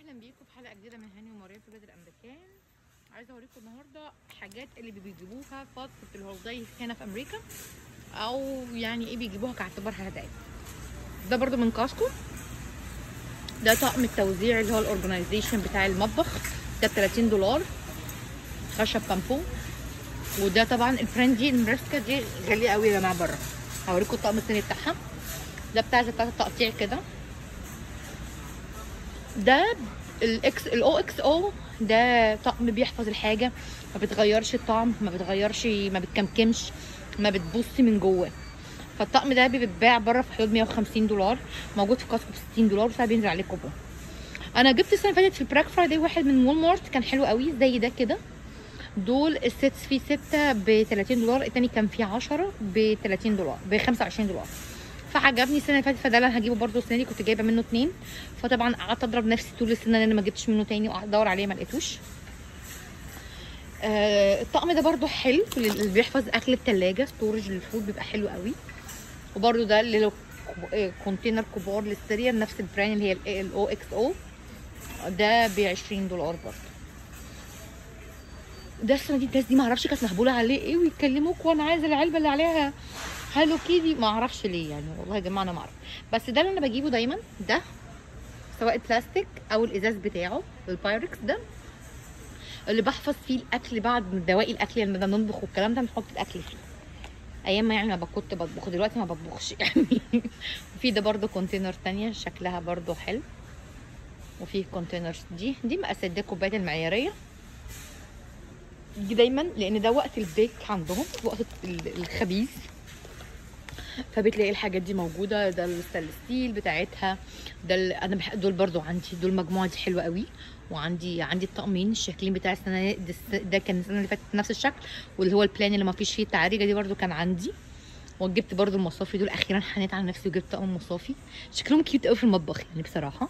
اهلا بيكم في حلقه جديده من هاني وماريا في بلاد الامريكان عايزه اوريكم النهارده حاجات اللي بيجيبوها فتره الهوليداي هنا في امريكا او يعني ايه بيجيبوها كاعتبارها هدايا ده برضو من كاسكو ده طقم التوزيع اللي هو الاورجنايزيشن بتاع المطبخ ده ب 30 دولار خشب بامبو وده طبعا البراند دي المرسكه دي غاليه قوي يا جماعه بره هوريكم الطقم التاني بتاعها ده بتاع زي بتاعت التقطيع كده ده الاكس الاو اكس او ده طقم بيحفظ الحاجه ما بتغيرش الطعم ما بتغيرش ما بتكمكمش ما بتبصي من جوه فالطقم ده بيتباع بره في حدود 150 دولار موجود في كاسكو ب 60 دولار وساعات بينزل عليه كوبون انا جبت السنه اللي فاتت في البراك فرايداي واحد من وول مارت كان حلو قوي زي ده كده دول السيتس فيه 6 ب 30 دولار التاني كان فيه 10 ب 30 دولار ب 25 دولار فعجبني السنه اللي فاتت فده اللي انا هجيبه برده السنه دي كنت جايبه منه اتنين فطبعا قعدت اضرب نفسي طول السنه لان ما جبتش منه تاني وقعدت ادور عليه ما لقيتوش آه الطقم ده برده حلو اللي بيحفظ اكل التلاجة ستورج للفود بيبقى حلو قوي وبرده ده اللي له كونتينر كبار للسيريال نفس البراند اللي هي الاو اكس او ده ب 20 دولار برده ده السنه دي الناس دي ما اعرفش كانت مهبوله عليه ايه ويكلموك وانا عايزه العلبه اللي عليها هالو كيدي ما اعرفش ليه يعني والله يا جماعه انا ما اعرف بس ده اللي انا بجيبه دايما ده سواء البلاستيك او الازاز بتاعه البايركس ده اللي بحفظ فيه الاكل بعد دواقي الاكل لما بنطبخ والكلام ده بنحط الاكل فيه ايام ما يعني ما كنت بطبخ دلوقتي ما بطبخش يعني وفي ده برده كونتينر تانية شكلها برده حلو وفي كونتينرز دي دي مقاسات دي الكوبايات المعياريه دي دايما لان ده وقت البيك عندهم وقت الخبيث فبتلاقي الحاجات دي موجوده ده الستانلس ستيل بتاعتها ده انا بحب دول برضو عندي دول مجموعه دي حلوه قوي وعندي عندي الطقمين الشكلين بتاع السنه ده كان السنه اللي فاتت نفس الشكل واللي هو البلان اللي ما فيش فيه التعريجه دي برضو كان عندي وجبت برضو المصافي دول اخيرا حنيت على نفسي وجبت طقم مصافي شكلهم كيوت قوي في المطبخ يعني بصراحه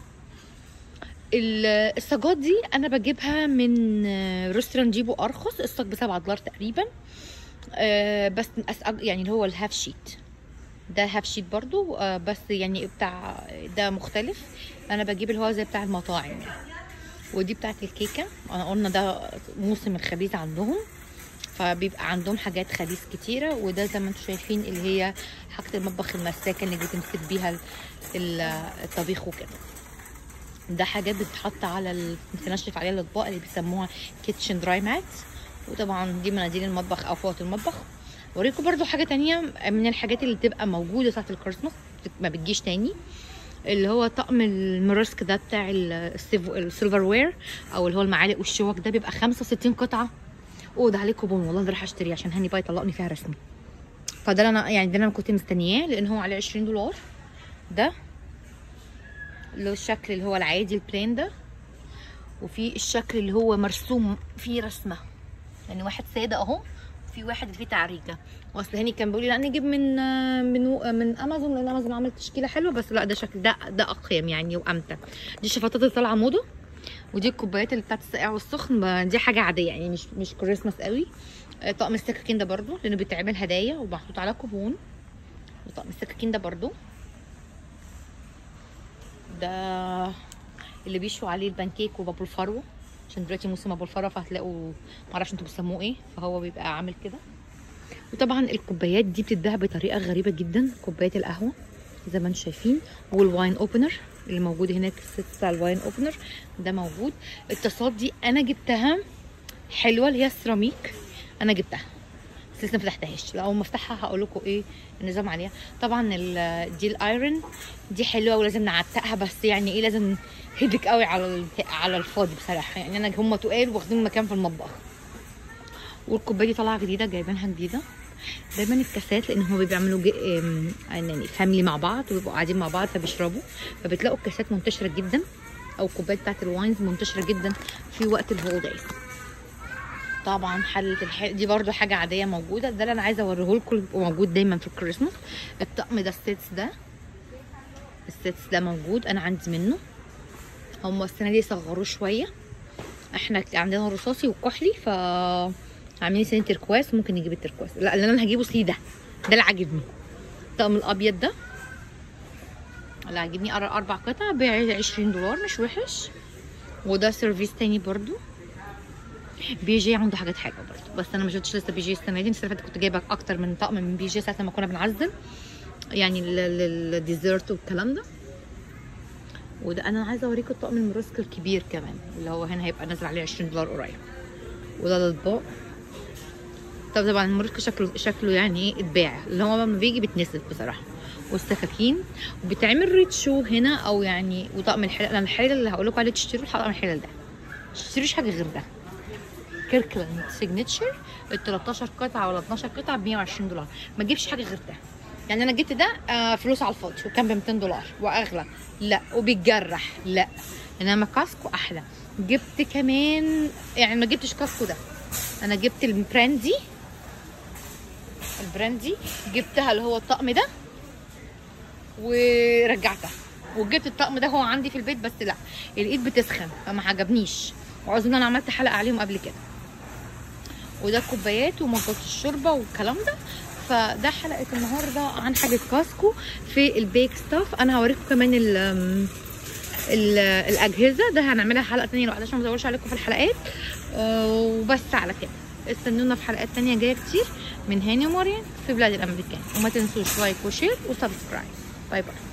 الصاجات دي انا بجيبها من ريستوران جيبو ارخص الصاج ب 7 دولار تقريبا أه بس يعني اللي هو الهاف شيت ده هاف شيت برضو أه بس يعني بتاع ده مختلف انا بجيب اللي هو زي بتاع المطاعم يعني. ودي بتاعت الكيكه انا قلنا ده موسم الخبيث عندهم فبيبقى عندهم حاجات خبيث كتيره وده زي ما انتم شايفين اللي هي حاجه المطبخ المساكه اللي بتمسك بيها الطبيخ وكده ده حاجات بتتحط على بتنشف عليها الاطباق اللي بيسموها كيتشن دراي مات وطبعا دي مناديل المطبخ او فوط المطبخ اوريكم برضو حاجه تانية من الحاجات اللي بتبقى موجوده ساعه الكريسماس ما بتجيش تاني اللي هو طقم المرسك ده بتاع السيلفر وير او اللي هو المعالق والشوك ده بيبقى 65 قطعه اوه ده عليه كوبون والله ده راح اشتريه عشان هاني بقى يطلقني فيها رسمي فده انا يعني ده انا كنت مستنياه لان هو عليه 20 دولار ده اللي هو الشكل اللي هو العادي البلين ده وفي الشكل اللي هو مرسوم فيه رسمه يعني واحد ساده اهو في واحد فيه تعريجه واصل هاني كان بيقول لي لا نجيب من من من امازون لان امازون عملت تشكيله حلوه بس لا ده شكل ده ده اقيم يعني وامتع دي الشفاطات اللي طالعه موضه ودي الكوبايات اللي بتاعت الساقع والسخن دي حاجه عاديه يعني مش مش كريسماس قوي طقم السكاكين ده برده لانه بيتعمل هدايا ومحطوط على كوبون وطقم السكاكين ده برده ده اللي بيشوا عليه البانكيك وبابو الفروه عشان دلوقتي موسم ابو الفروه فهتلاقوا معرفش انتوا بتسموه ايه فهو بيبقى عامل كده وطبعا الكوبايات دي بتتباع بطريقه غريبه جدا كوبايات القهوه زي ما انتم شايفين والواين اوبنر اللي موجود هناك الست بتاع الواين اوبنر ده موجود الطاسات دي انا جبتها حلوه اللي هي السيراميك انا جبتها بس لسه ما فتحتهاش لو ما افتحها هقول لكم ايه النظام عليها طبعا دي الايرون دي حلوه ولازم نعتقها بس يعني ايه لازم هدك قوي على على الفاضي بصراحه يعني انا هم تقال واخدين مكان في المطبخ والكوبايه دي طالعه جديده جايبينها جديده دايما الكاسات لان هم بيعملوا يعني فاميلي مع بعض وبيبقوا قاعدين مع بعض فبيشربوا فبتلاقوا الكاسات منتشره جدا او الكوبايات بتاعت الواينز منتشره جدا في وقت الهولدايز طبعا حله الحل دي برده حاجه عاديه موجوده ده اللي انا عايزه اوريه لكم موجود دايما في الكريسماس الطقم ده السيتس ده السيتس ده موجود انا عندي منه هم السنه دي صغروه شويه احنا عندنا رصاصي وكحلي ف عاملين سنه تركواز ممكن نجيب التركواز لا اللي انا هجيبه سلي ده ده اللي عاجبني الطقم الابيض ده اللي عاجبني اربع قطع ب 20 دولار مش وحش وده سيرفيس تاني برضو بي جي عنده حاجات حلوه برضو بس انا ما شفتش لسه بي جي السنه دي السنه اللي فاتت كنت جايبه اكتر من طقم من بي جي ساعه لما كنا بنعزل يعني للديزرت والكلام ده وده انا عايزه اوريكم الطقم المروسك الكبير كمان اللي هو هنا هيبقى نازل عليه 20 دولار قريب وده الاطباق طب طبعا المروسك شكله شكله يعني ايه اتباع اللي هو لما بيجي بيتنسف بصراحه والسكاكين وبتعمل ريت شو هنا او يعني وطقم الحلل انا الحلل اللي هقول لكم عليه تشتروا طقم الحلل ده مش تشتروش حاجه غير ده كيركلاند سيجنتشر ال 13 قطعه ولا 12 قطعه ب 120 دولار ما تجيبش حاجه غير ده يعني انا جبت ده آه فلوس على الفاضي وكان ب 200 دولار واغلى لا وبيتجرح لا انما كاسكو احلى جبت كمان يعني ما جبتش كاسكو ده انا جبت البراندي البراندي جبتها اللي هو الطقم ده ورجعتها وجبت الطقم ده هو عندي في البيت بس لا الايد بتسخن فما عجبنيش وعاوزين انا عملت حلقه عليهم قبل كده وده كوبايات ومجات الشوربه والكلام ده فده حلقه النهارده عن حاجه كاسكو في البيك ستاف انا هوريكم كمان ال ال الاجهزه ده هنعملها حلقه ثانيه لوحدها عشان ما اطولش عليكم في الحلقات أه وبس على كده استنونا في حلقات تانية جايه كتير من هاني ومريم في بلاد الامريكان وما تنسوش لايك وشير وسبسكرايب باي باي